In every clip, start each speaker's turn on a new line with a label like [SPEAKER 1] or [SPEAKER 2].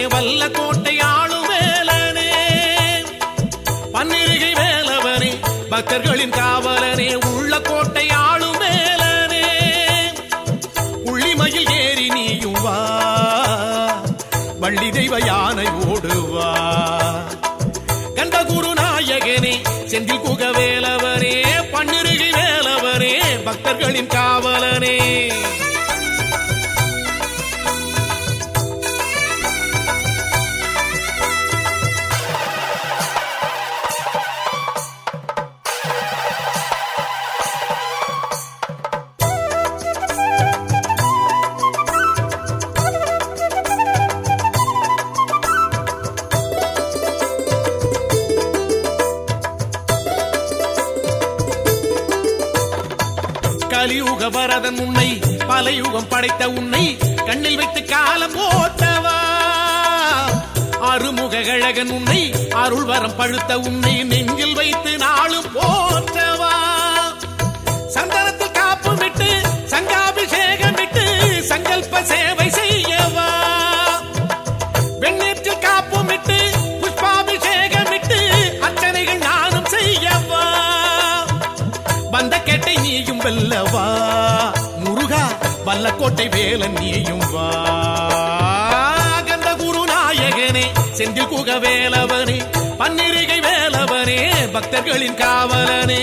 [SPEAKER 1] வல்ல கோட்டை ஆளும் வேலனே பன்னிருகை வேலவனே பக்தர்களின் காவலனே உள்ள கோட்டை ஆளும் வேலனே உள்ளிமயில் ஏறி நீயும் வா வள்ளி தெய்வ யானை ஓடுவா கண்ட குரு நாயகனே செந்தில் குக வேலவனே பன்னிருகை வேலவனே பக்தர்களின் காவலனே கலியுக வரதன் உன்னை பல யுகம் படைத்த உன்னை கண்ணில் வைத்து காலம் போட்டவா அருமுக கழகன் உன்னை அருள் வரம் பழுத்த உன்னை நெஞ்சில் வைத்து நாளும் போற்றவா சந்தனத்தில் காப்பு விட்டு சங்காபிஷேகம் விட்டு சங்கல்ப சேவை செய்யவா வெண்ணேற்றில் காப்பும் விட்டு புஷ்பாபிஷேகம் விட்டு அர்ச்சனைகள் நானும் செய்யவா வந்த கேட்டை நீயும் வெல்லவா முருகா வல்லக்கோட்டை வேலன் நீயும் வா கந்த குரு நாயகனே செந்தில் குக வேலவனே பன்னிருகை வேலவனே பக்தர்களின் காவலனே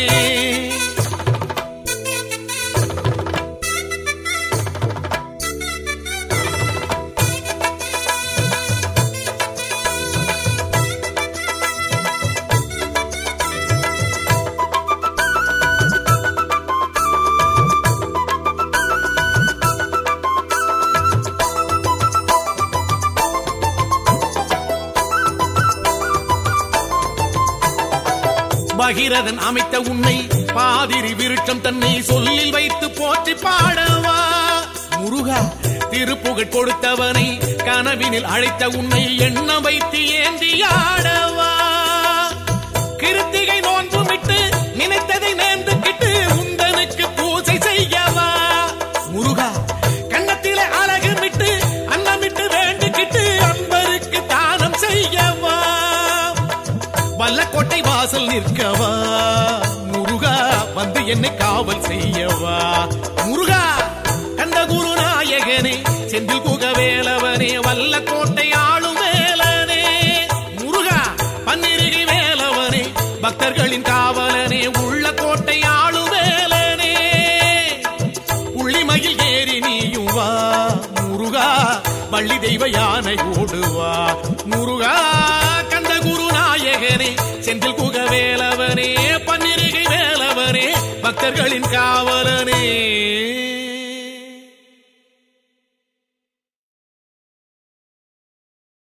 [SPEAKER 1] பகிரதன் அமைத்த உன்னை பாதிரி விருட்சம் தன்னை சொல்லில் வைத்து போற்றி பாடவா முருகா திருப்புகழ் கொடுத்தவனை கனவினில் அழைத்த உன்னை எண்ண வைத்து ஏந்தி ஆடவா கிருத்திகை நோன்புமிட்டு நினைத்ததை நேர்ந்துக்கிட்டு உந்தனுக்கு பூஜை செய்யவா முருகா கண்ணத்திலே அழகு விட்டு அன்னமிட்டு வேண்டுகிட்டு அன்பருக்கு தானம் செய்யவா வல்லக்கோட்டை வாசல் நிற்கவா முருகா வந்து என்னை காவல் செய்யவா முருகா கந்த குரு நாயகனே செந்தில் குக வேலவனே வல்லக்கோட்டை ஆளும் வேலனே முருகா பன்னிருகை வேலவனே பக்தர்களின் காவலனே உள்ள கோட்டை ஆளும் வேலனே புள்ளிமயில் ஏறி நீயும் வா முருகா வள்ளி தெய்வ யானை ஓடுவா முருகா கந்த குரு நாயகனே செந்தில் குக வேலவனே பன்னிருகை வேலவனே பக்தர்களின்